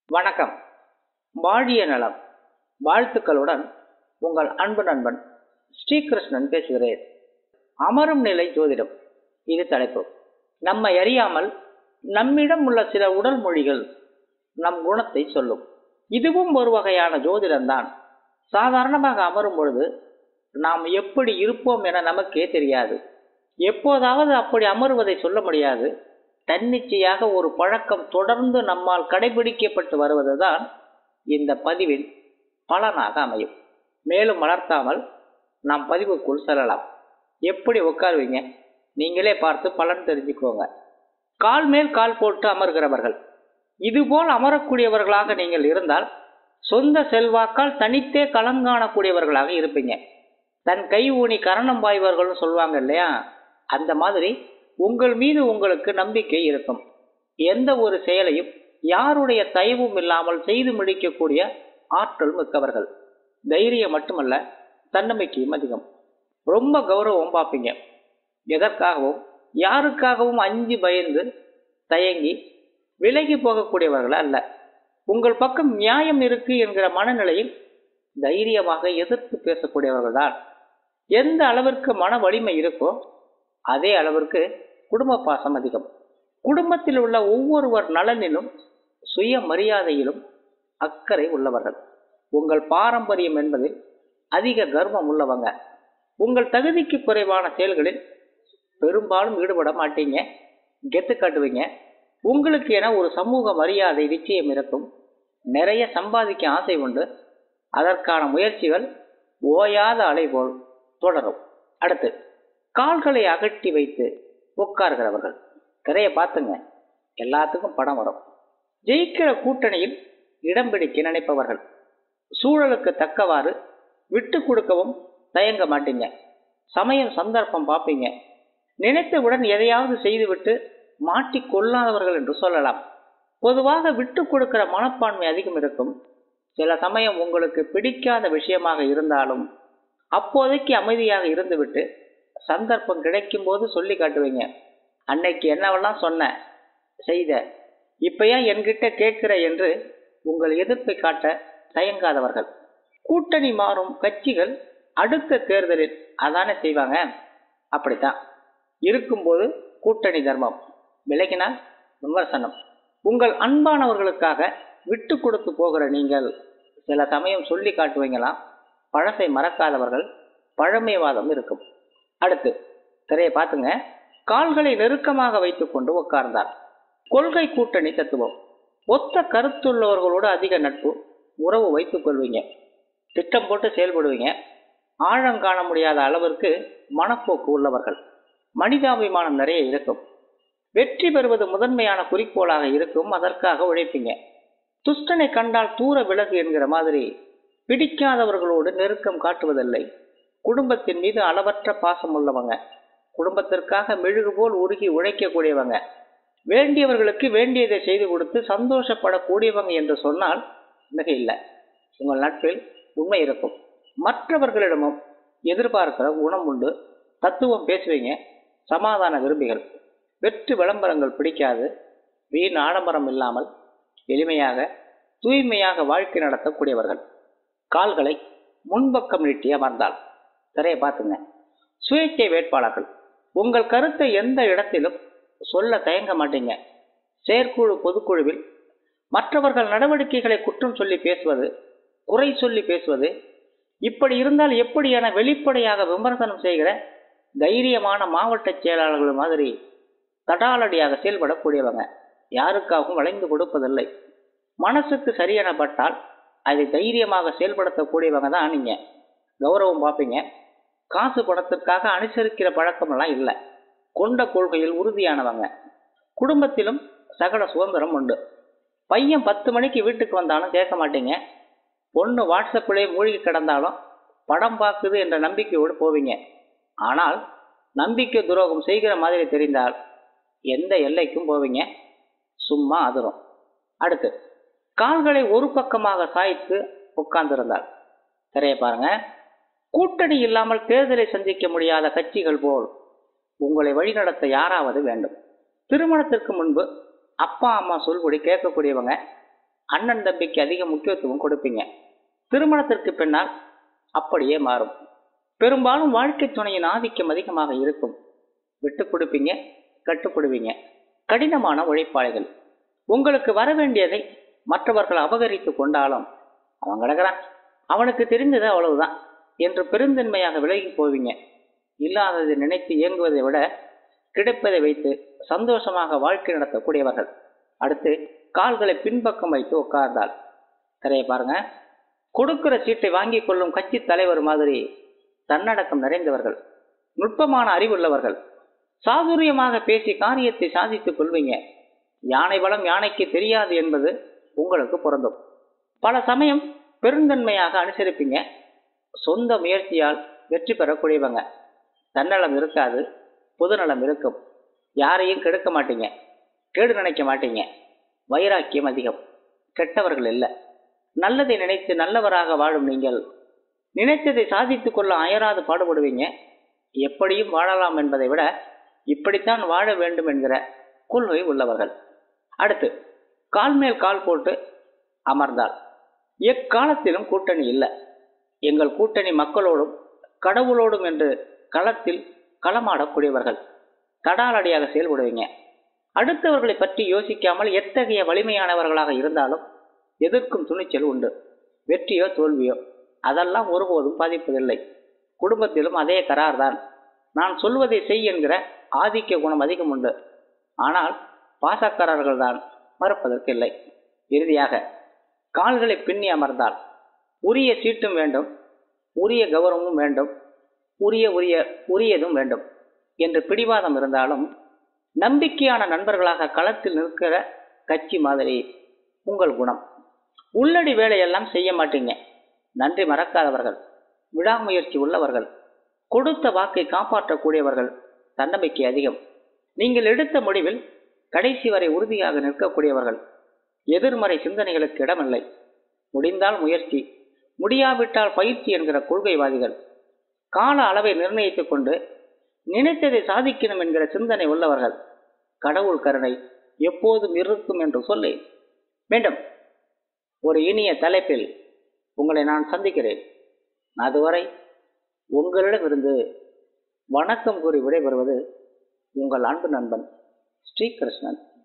வணக்கம் வாழிய நலம் வாழ்த்துக்களுடன் உங்கள் அன்பு நண்பன் ஸ்ரீகிருஷ்ணன் பேசுகிறேன் அமரும் நிலை ஜோதிடம் இது தலைப்பு நம்மை அறியாமல் நம்மிடம் உள்ள சில உடல் மொழிகள் நம் குணத்தை சொல்லும் இதுவும் ஒரு வகையான ஜோதிடம்தான் சாதாரணமாக அமரும் பொழுது நாம் எப்படி இருப்போம் என நமக்கே தெரியாது எப்போதாவது அப்படி அமருவதை சொல்ல முடியாது தன்னிச்சையாக ஒரு பழக்கம் தொடர்ந்து நம்மால் கடைபிடிக்கப்பட்டு வருவதுதான் இந்த பதிவின் பலனாக அமையும் மேலும் வளர்த்தாமல் நாம் பதிவுக்குள் செல்லலாம் எப்படி உட்காருவீங்க நீங்களே பார்த்து பலன் தெரிஞ்சுக்கோங்க கால் மேல் கால் போட்டு அமர்கிறவர்கள் இதுபோல் அமரக்கூடியவர்களாக நீங்கள் இருந்தால் சொந்த செல்வாக்கால் தனித்தே களங்காணக்கூடியவர்களாக இருப்பீங்க தன் கை ஊனி கரணம் பாய்வர்கள்னு சொல்லுவாங்க இல்லையா அந்த மாதிரி உங்கள் மீது உங்களுக்கு நம்பிக்கை இருக்கும் எந்த ஒரு செயலையும் யாருடைய தயவும் இல்லாமல் செய்து முடிக்கக்கூடிய ஆற்றல் மிக்கவர்கள் தைரியம் மட்டுமல்ல தன்னம்பிக்கையும் அதிகம் ரொம்ப கௌரவம் பார்ப்பீங்க எதற்காகவும் யாருக்காகவும் அஞ்சு பயந்து தயங்கி விலகி போகக்கூடியவர்கள் அல்ல உங்கள் பக்கம் நியாயம் இருக்கு என்கிற மனநிலையில் தைரியமாக எதிர்த்து பேசக்கூடியவர்கள் தான் எந்த அளவிற்கு மன வலிமை இருக்கோ அதே அளவிற்கு குடும்ப பாசம் அதிகம் குடும்பத்தில் உள்ள ஒவ்வொருவர் நலனிலும் சுய மரியாதையிலும் அக்கறை உள்ளவர்கள் உங்கள் பாரம்பரியம் என்பதில் அதிக கர்வம் உள்ளவங்க உங்கள் தகுதிக்கு குறைவான செயல்களில் பெரும்பாலும் ஈடுபட மாட்டீங்க கெத்து காட்டுவீங்க உங்களுக்கு என ஒரு சமூக மரியாதை நிச்சயம் இருக்கும் நிறைய சம்பாதிக்க ஆசை உண்டு அதற்கான முயற்சிகள் ஓயாத அலை போல் தொடரும் அடுத்து கால்களை அகட்டி வைத்து உட்கார்கிறவர்கள் திரையை பார்த்துங்க எல்லாத்துக்கும் படம் வரும் ஜெயிக்கிற கூட்டணியில் இடம் பிடிக்க நினைப்பவர்கள் சூழலுக்கு தக்கவாறு விட்டு கொடுக்கவும் தயங்க மாட்டீங்க சமயம் சந்தர்ப்பம் பார்ப்பீங்க நினைத்தவுடன் எதையாவது செய்துவிட்டு மாட்டிக் கொள்ளாதவர்கள் என்று சொல்லலாம் பொதுவாக விட்டு கொடுக்கிற மனப்பான்மை அதிகம் இருக்கும் சில சமயம் உங்களுக்கு பிடிக்காத விஷயமாக இருந்தாலும் அப்போதைக்கு அமைதியாக இருந்துவிட்டு சந்தர்ப்பம் கிடைக்கும் போது சொல்லி காட்டுவீங்க அன்னைக்கு என்னவெல்லாம் சொன்ன செய்த இப்ப ஏன் என்கிட்ட கேட்கிற என்று உங்கள் எதிர்ப்பை காட்ட தயங்காதவர்கள் கூட்டணி மாறும் கட்சிகள் அடுத்த தேர்தலில் அதானே செய்வாங்க அப்படித்தான் இருக்கும்போது கூட்டணி தர்மம் விலகினால் விமர்சனம் உங்கள் அன்பானவர்களுக்காக விட்டு கொடுத்து போகிற நீங்கள் சில சமயம் சொல்லி காட்டுவீங்களாம் பழசை மறக்காதவர்கள் பழமைவாதம் இருக்கும் அடுத்து திரையை பார்த்துங்க கால்களை நெருக்கமாக வைத்துக்கொண்டு உட்கார்ந்தார் கொள்கை கூட்டணி தத்துவம் ஒத்த கருத்துள்ளவர்களோடு அதிக நட்பு உறவு வைத்துக் கொள்வீங்க திட்டம் போட்டு செயல்படுவீங்க ஆழம் காண முடியாத அளவிற்கு மனப்போக்கு உள்ளவர்கள் மனிதாபிமானம் நிறைய இருக்கும் வெற்றி பெறுவது முதன்மையான குறிக்கோளாக இருக்கும் அதற்காக உழைப்பீங்க துஷ்டனை கண்டால் தூர விலகு என்கிற மாதிரி பிடிக்காதவர்களோடு நெருக்கம் காட்டுவதில்லை குடும்பத்தின் மீது அளவற்ற பாசம் உள்ளவங்க குடும்பத்திற்காக மெழுகு போல் உருகி உழைக்கக்கூடியவங்க வேண்டியவர்களுக்கு வேண்டியதை செய்து கொடுத்து சந்தோஷப்படக்கூடியவங்க என்று சொன்னால் மிக இல்லை உங்கள் நட்பில் உண்மை இருக்கும் மற்றவர்களிடமும் எதிர்பார்க்கிற குணம் உண்டு தத்துவம் பேசுவீங்க சமாதான விரும்பிகள் வெற்று விளம்பரங்கள் பிடிக்காது வீண் ஆடம்பரம் இல்லாமல் எளிமையாக தூய்மையாக வாழ்க்கை நடத்தக்கூடியவர்கள் கால்களை முன்பக்கம் நீட்டி அமர்ந்தால் திரையை பார்த்துங்க சுயேட்சை வேட்பாளர்கள் உங்கள் கருத்தை எந்த இடத்திலும் சொல்ல தயங்க மாட்டீங்க செயற்குழு பொதுக்குழுவில் மற்றவர்கள் நடவடிக்கைகளை குற்றம் சொல்லி பேசுவது குறை சொல்லி பேசுவது இப்படி இருந்தால் எப்படி என வெளிப்படையாக விமர்சனம் செய்கிற தைரியமான மாவட்ட செயலாளர்கள் மாதிரி தடாலடியாக செயல்படக்கூடியவங்க யாருக்காகவும் வளைந்து கொடுப்பதில்லை மனசுக்கு சரியெனப்பட்டால் அதை தைரியமாக செயல்படுத்தக்கூடியவங்க தான் நீங்க கௌரவம் பார்ப்பீங்க காசு பணத்திற்காக அனுசரிக்கிற பழக்கமெல்லாம் இல்லை கொண்ட கொள்கையில் உறுதியானவங்க குடும்பத்திலும் சகல சுதந்திரம் உண்டு பையன் பத்து மணிக்கு வீட்டுக்கு வந்தாலும் கேட்க மாட்டீங்க பொண்ணு வாட்ஸ்அப்பிலே மூழ்கி கிடந்தாலும் படம் பார்க்குது என்ற நம்பிக்கையோடு போவீங்க ஆனால் நம்பிக்கை துரோகம் செய்கிற மாதிரி தெரிந்தால் எந்த எல்லைக்கும் போவீங்க சும்மா அதிரும் அடுத்து கால்களை ஒரு பக்கமாக சாய்த்து உட்கார்ந்திருந்தார் திரையை பாருங்க கூட்டணி இல்லாமல் தேர்தலை சந்திக்க முடியாத கட்சிகள் போல் உங்களை வழிநடத்த யாராவது வேண்டும் திருமணத்திற்கு முன்பு அப்பா அம்மா சொல்படி கேட்கக்கூடியவங்க அண்ணன் தம்பிக்கு அதிக முக்கியத்துவம் கொடுப்பீங்க திருமணத்திற்கு பின்னால் அப்படியே மாறும் பெரும்பாலும் வாழ்க்கை துணையின் ஆதிக்கம் அதிகமாக இருக்கும் விட்டு கொடுப்பீங்க கட்டுப்படுவீங்க கடினமான உழைப்பாளிகள் உங்களுக்கு வர வேண்டியதை மற்றவர்கள் அபகரித்து கொண்டாலும் அவன் கிடக்கிறான் அவனுக்கு தெரிந்தது அவ்வளவுதான் என்று பெருந்தன்மையாக விலகி போவீங்க இல்லாததை நினைத்து இயங்குவதை விட கிடைப்பதை வைத்து சந்தோஷமாக வாழ்க்கை நடத்தக்கூடியவர்கள் அடுத்து கால்களை பின்பக்கம் வைத்து உட்கார்ந்தால் திரையை பாருங்க கொடுக்கிற சீட்டை வாங்கி கொள்ளும் கட்சி தலைவர் மாதிரி தன்னடக்கம் நிறைந்தவர்கள் நுட்பமான அறிவுள்ளவர்கள் சாதுரியமாக பேசி காரியத்தை சாதித்துக் கொள்வீங்க யானை பலம் யானைக்கு தெரியாது என்பது உங்களுக்கு பொருந்தும் பல சமயம் பெருந்தன்மையாக அனுசரிப்பீங்க சொந்த முயற்சியால் வெற்றி பெறக்கூடியவங்க தன்னலம் இருக்காது பொதுநலம் இருக்கும் யாரையும் கெடுக்க மாட்டீங்க கேடு நினைக்க மாட்டீங்க வைராக்கியம் அதிகம் கெட்டவர்கள் இல்லை நல்லதை நினைத்து நல்லவராக வாழும் நீங்கள் நினைத்ததை சாதித்துக் கொள்ள அயராது பாடுபடுவீங்க எப்படியும் வாழலாம் என்பதை விட இப்படித்தான் வாழ வேண்டும் என்கிற கொள்கை உள்ளவர்கள் அடுத்து கால் மேல் கால் போட்டு அமர்ந்தால் எக்காலத்திலும் கூட்டணி இல்லை எங்கள் கூட்டணி மக்களோடும் கடவுளோடும் என்று களத்தில் களமாடக்கூடியவர்கள் தடாலடியாக செயல்படுவீங்க அடுத்தவர்களை பற்றி யோசிக்காமல் எத்தகைய வலிமையானவர்களாக இருந்தாலும் எதிர்க்கும் துணிச்சல் உண்டு வெற்றியோ தோல்வியோ அதெல்லாம் ஒருபோதும் பாதிப்பதில்லை குடும்பத்திலும் அதே கரார் தான் நான் சொல்வதை செய் என்கிற ஆதிக்க குணம் அதிகம் உண்டு ஆனால் பாசக்காரர்கள் தான் மறுப்பதற்கு இல்லை இறுதியாக கால்களை பின்னி அமர்ந்தால் உரிய சீட்டும் வேண்டும் உரிய கௌரவமும் வேண்டும் உரிய உரிய உரியதும் வேண்டும் என்று பிடிவாதம் இருந்தாலும் நம்பிக்கையான நண்பர்களாக களத்தில் நிற்கிற கட்சி மாதிரி உங்கள் குணம் உள்ளடி வேலையெல்லாம் செய்ய மாட்டீங்க நன்றி மறக்காதவர்கள் விடாமுயற்சி உள்ளவர்கள் கொடுத்த வாக்கை காப்பாற்றக்கூடியவர்கள் தன்னம்பிக்கை அதிகம் நீங்கள் எடுத்த முடிவில் கடைசி வரை உறுதியாக நிற்கக்கூடியவர்கள் எதிர்மறை சிந்தனைகளுக்கு இடமில்லை முடிந்தால் முயற்சி முடியாவிட்டால் பயிற்சி என்கிற கொள்கைவாதிகள் கால அளவை நிர்ணயித்துக் கொண்டு நினைத்ததை சாதிக்கணும் என்கிற சிந்தனை உள்ளவர்கள் கடவுள் கருணை எப்போதும் இருக்கும் என்று சொல்லி மீண்டும் ஒரு இனிய தலைப்பில் உங்களை நான் சந்திக்கிறேன் அதுவரை உங்களிடமிருந்து வணக்கம் கூறி விடைபெறுவது உங்கள் அன்பு நண்பன் ஸ்ரீகிருஷ்ணன்